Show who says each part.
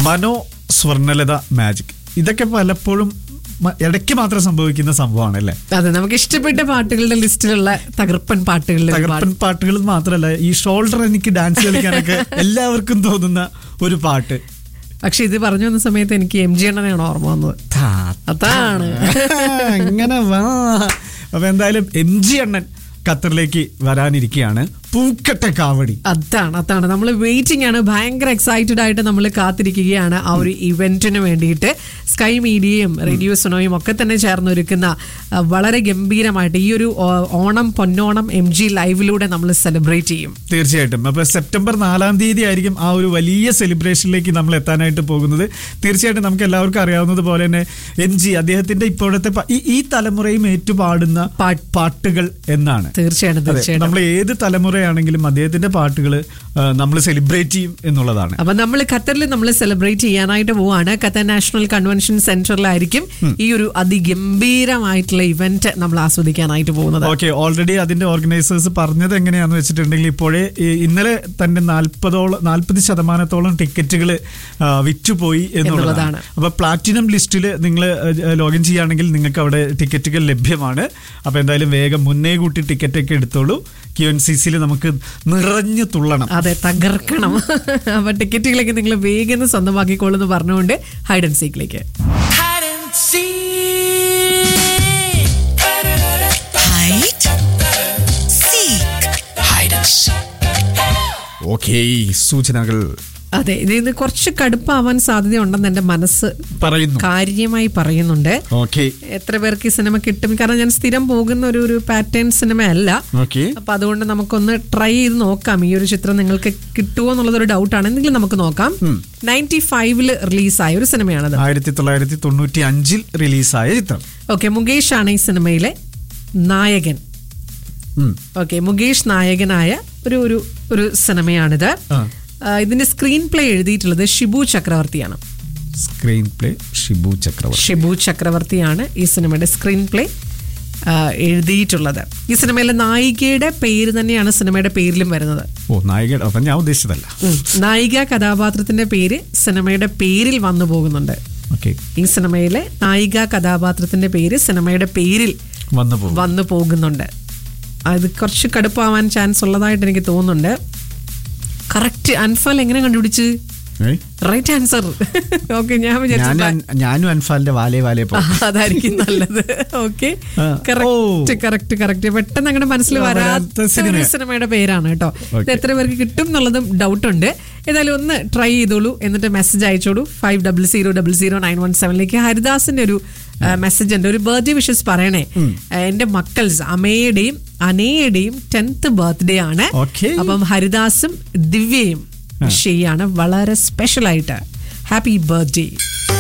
Speaker 1: മനോ സ്വർണലത മാജിക് ഇതൊക്കെ പലപ്പോഴും മ- ഇടയ്ക്ക് മാത്രം സംഭവിക്കുന്ന സംഭവമാണ് അല്ലേ
Speaker 2: അതെ നമുക്ക് ഇഷ്ടപ്പെട്ട പാട്ടുകളുടെ ലിസ്റ്റിലുള്ള തകർപ്പൻ പാട്ടുകളിൽ
Speaker 1: തകർപ്പൻ പാട്ടുകൾ മാത്രമല്ല ഈ ഷോൾഡർ എനിക്ക് ഡാൻസ് കളിക്കാനൊക്കെ എല്ലാവർക്കും തോന്നുന്ന ഒരു പാട്ട്
Speaker 2: പക്ഷെ ഇത് പറഞ്ഞു വന്ന സമയത്ത് എനിക്ക് എം ജി എണ്ണനാണ് ഓർമ്മ വന്നത് അതാണ്
Speaker 1: അങ്ങനെ വാ അപ്പൊ എന്തായാലും എം ജി അണ്ണൻ ഖത്തറിലേക്ക് വരാനിരിക്കുകയാണ് പൂക്കട്ടെ കാവടി
Speaker 2: അതാണ് അതാണ് നമ്മൾ വെയിറ്റിംഗ് ആണ് ഭയങ്കര എക്സൈറ്റഡ് ആയിട്ട് നമ്മൾ കാത്തിരിക്കുകയാണ് ആ ഒരു ഇവന്റിന് വേണ്ടിയിട്ട് സ്കൈ മീഡിയയും റേഡിയോ സുനോയും ഒക്കെ തന്നെ ചേർന്നൊരുക്കുന്ന ആ, വളരെ ഗംഭീരമായിട്ട് ഈ ഒരു ഓ, ഓണം പൊന്നോണം എം ജി ലൈവിലൂടെ നമ്മൾ സെലിബ്രേറ്റ് ചെയ്യും
Speaker 1: തീർച്ചയായിട്ടും അപ്പൊ സെപ്റ്റംബർ നാലാം തീയതി ആയിരിക്കും ആ ഒരു വലിയ സെലിബ്രേഷനിലേക്ക് നമ്മൾ എത്താനായിട്ട് പോകുന്നത് തീർച്ചയായിട്ടും നമുക്ക് എല്ലാവർക്കും അറിയാവുന്നത് പോലെ തന്നെ എം ജി അദ്ദേഹത്തിന്റെ ഇപ്പോഴത്തെ പ- ഈ- ഈ തലമുറയും ഏറ്റുപാടുന്ന
Speaker 2: പാട്ട്.
Speaker 1: പാട്ടുകൾ എന്നാണ്
Speaker 2: തീർച്ചയായിട്ടും
Speaker 1: അതെ,
Speaker 2: തീർച്ചയായിട്ടും
Speaker 1: നമ്മൾ ഏത് തലമുറയാണെങ്കിലും അദ്ദേഹത്തിന്റെ പാട്ടുകൾ നമ്മൾ സെലിബ്രേറ്റ് ചെയ്യും എന്നുള്ളതാണ്
Speaker 2: അപ്പൊ നമ്മൾ ഖത്തറിൽ നമ്മൾ സെലിബ്രേറ്റ് ചെയ്യാനായിട്ട് പോവാണ് ഖത്തർ നാഷണൽ കൺവെൻഷൻ സെന്ററിലായിരിക്കും ഈ ഒരു അതിഗംഭീരമായിട്ടുള്ള ഇവന്റ് നമ്മൾ ആസ്വദിക്കാനായിട്ട് പോകുന്നത്
Speaker 1: ഓക്കെ ഓൾറെഡി അതിന്റെ ഓർഗനൈസേഴ്സ് പറഞ്ഞത് എങ്ങനെയാന്ന് വെച്ചിട്ടുണ്ടെങ്കിൽ ഇപ്പോഴേ ഈ ഇന്നലെ തന്നെ നാൽപ്പതോളം നാൽപ്പത് ശതമാനത്തോളം ടിക്കറ്റുകൾ വിറ്റുപോയി എന്നുള്ളതാണ്
Speaker 2: എന്നുള്ളതാണ്.
Speaker 1: അപ്പൊ പ്ലാറ്റിനം ലിസ്റ്റിൽ നിങ്ങൾ ലോഗിൻ ചെയ്യുകയാണെങ്കിൽ നിങ്ങൾക്ക് അവിടെ ടിക്കറ്റുകൾ ലഭ്യമാണ് അപ്പൊ എന്തായാലും വേഗം മുന്നേ കൂട്ടി ടിക്കറ്റ് ഒക്കെ എടുത്തോളൂ ക്യു എൻ സി സിയിൽ നമുക്ക് നിറഞ്ഞു തുള്ളണം
Speaker 2: അതെ തകർക്കണം അപ്പൊ ടിക്കറ്റുകളൊക്കെ നിങ്ങൾ വേഗം സ്വന്തമാക്കിക്കോളൂ എന്ന് പറഞ്ഞുകൊണ്ട് ഹൈഡ് ആൻഡ് സീക്കിലേക്ക്
Speaker 3: hide and seek.
Speaker 4: Hide, seek.
Speaker 3: Hide and seek.
Speaker 1: Okay സൂചനകൾ
Speaker 2: അതെ ഇത് ഇന്ന് കുറച്ച് കടുപ്പാവാൻ സാധ്യതയുണ്ടെന്ന് എന്റെ മനസ്സ്
Speaker 1: പറയുന്നു
Speaker 2: കാര്യമായി പറയുന്നുണ്ട്
Speaker 1: ഓക്കെ
Speaker 2: എത്ര പേർക്ക് ഈ സിനിമ കിട്ടും കാരണം ഞാൻ സ്ഥിരം പോകുന്ന ഒരു ഒരു പാറ്റേൺ സിനിമ അല്ല
Speaker 1: ഓക്കെ
Speaker 2: അപ്പൊ അതുകൊണ്ട് നമുക്കൊന്ന് ട്രൈ ചെയ്ത് നോക്കാം ഈ ഒരു ചിത്രം നിങ്ങൾക്ക് കിട്ടുമോ എന്നുള്ളത് ഒരു ഡൗട്ട് ആണ് എന്തെങ്കിലും നമുക്ക് നോക്കാം നയൻറ്റി ഫൈവില് റിലീസായ ഒരു സിനിമയാണത്
Speaker 1: ആയിരത്തി തൊള്ളായിരത്തി തൊണ്ണൂറ്റി അഞ്ചിൽ റിലീസായ ചിത്രം
Speaker 2: ഓക്കെ മുകേഷ് ആണ് ഈ സിനിമയിലെ നായകൻ
Speaker 1: ഉം.
Speaker 2: ഓക്കെ മുകേഷ് നായകനായ ഒരു ഒരു ഒരു സിനിമയാണിത്
Speaker 1: ആ.
Speaker 2: ആ, ഇതിന്റെ സ്ക്രീൻ പ്ലേ എഴുതിയിട്ടുള്ളത് ഷിബു ചക്രവർത്തിയാണ്
Speaker 1: സ്ക്രീൻ പ്ലേ ഷിബു ചക്രവർത്തി
Speaker 2: ഷിബു ചക്രവർത്തിയാണ് ഈ സിനിമയുടെ സ്ക്രീൻ പ്ലേ എഴുതിയിട്ടുള്ളത് ഈ സിനിമയിലെ നായികയുടെ പേര് തന്നെയാണ് സിനിമയുടെ പേരിലും വരുന്നത്
Speaker 1: ഓ നായിക അപ്പൊ ഞാൻ ഉദ്ദേശിച്ചതല്ല
Speaker 2: ഉം. നായിക കഥാപാത്രത്തിന്റെ പേര് സിനിമയുടെ പേരിൽ വന്നു പോകുന്നുണ്ട്
Speaker 1: ഓക്കെ
Speaker 2: ഈ സിനിമയിലെ നായിക കഥാപാത്രത്തിന്റെ പേര് സിനിമയുടെ പേരിൽ
Speaker 1: വന്നു പോകും
Speaker 2: വന്നു പോകുന്നുണ്ട് അത് കുറച്ച് കടുപ്പാവാൻ ചാൻസ് ഉള്ളതായിട്ട് എനിക്ക് തോന്നുന്നുണ്ട് കറക്റ്റ് അൻഫാൽ എങ്ങനെ കണ്ടുപിടിച്ച്
Speaker 1: ഏയ്?
Speaker 2: റൈറ്റ് ആൻസർ ഓക്കെ ഞാൻ
Speaker 1: ഞാൻ
Speaker 2: വിചാരിച്ചു
Speaker 1: അൻ- ഞാനും അൻഫാലിന്റെ വാലേ വാലേ
Speaker 2: ആ,
Speaker 1: പോകും
Speaker 2: അതായിരിക്കും നല്ലത് ഓക്കെ
Speaker 1: ആ.
Speaker 2: കറക്റ്റ് കറക്റ്റ് കറക്റ്റ് പെട്ടെന്ന് അങ്ങനെ മനസ്സിൽ
Speaker 1: ആ,
Speaker 2: വരാത്ത
Speaker 1: വരാത്ത
Speaker 2: ഒരു
Speaker 1: സിനിമ.
Speaker 2: സിനിമയുടെ പേരാണ് കേട്ടോ ഇത്
Speaker 1: Okay.
Speaker 2: എത്ര പേർക്ക് കിട്ടും എന്നുള്ളതും ഡൗട്ട് ഉണ്ട് ഏതായാലും ഒന്ന് ട്രൈ ചെയ്തോളൂ എന്നിട്ട് മെസ്സേജ് അയച്ചോളൂ five double zero double zero nine one സെവനിലേക്ക് ഹരിദാസിന്റെ ഒരു മെസ്സേജ് ഉണ്ട് ഒരു ബർത്ത്ഡേ വിഷസ് പറയണേ ആ, എന്റെ മക്കൾസ് അമയുടെയും അനയുടെയും ടെൻത്ത് ബർത്ത്ഡേ ആണ്
Speaker 1: Okay.
Speaker 2: അപ്പം ഹരിദാസും ദിവ്യയും വിഷയാണ് വളരെ സ്പെഷ്യൽ ആയിട്ട് ഹാപ്പി ബർത്ത്ഡേ